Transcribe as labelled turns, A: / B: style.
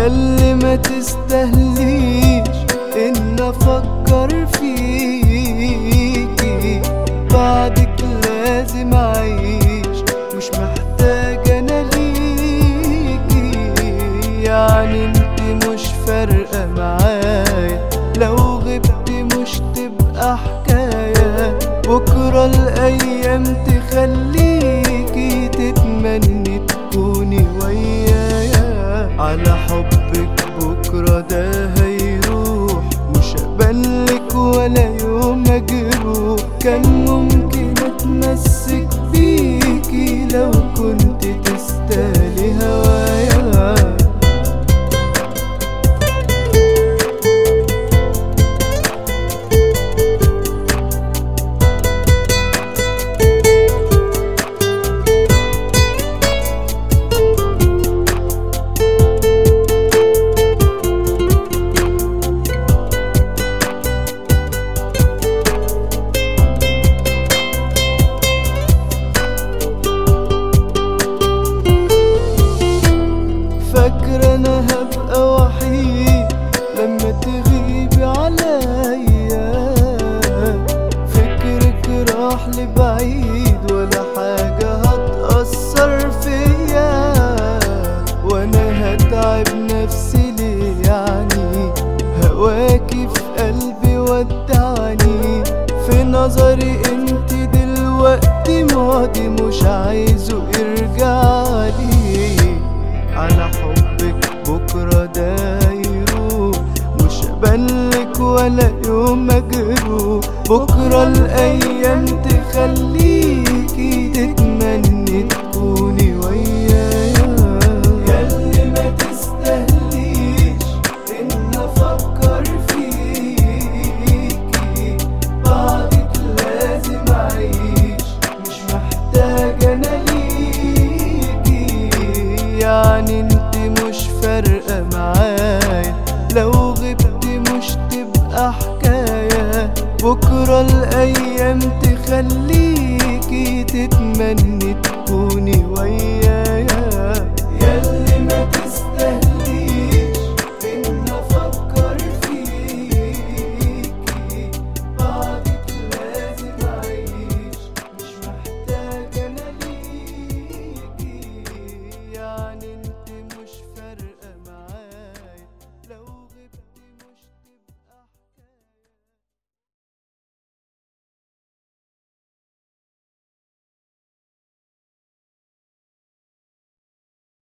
A: ياللي ما تستهليش ان افكر فيكي بعدك لازم اعيش مش محتاج انا ليكي يعني انت مش فارقة معايا لو غبت مش تبقى حكاية بكرة الايام تخليكي تتمني تكوني ويايا على حبك بكرة ده هيروح مش هبلك ولا يوم اجروح كان ممكن اتمسك بيكي لو كنت تستاهلي هوايا فاكرة انا هبقى وحيد لما تغيبي عليا فكرك راح لبعيد ولا حاجة هتأثر فيا وانا هتعب نفسي ليه يعني هواكي في قلبي ودعني في نظري انت دلوقتي ماضي مش عايزه يرجعلي على حبك بكرة ده يروح مش هبلك ولا يوم اجروح بكرة الايام تخليكي تتمني تكوني ويايا ياللي ما تستهليش ان افكر فيكي بعدك لازم اعيش مش محتاج انا ليكي يعني انت مش فارقة معايا لو غبت مش تبقى حكاية بكرة الايام تخليكي تتمني تكوني ويايا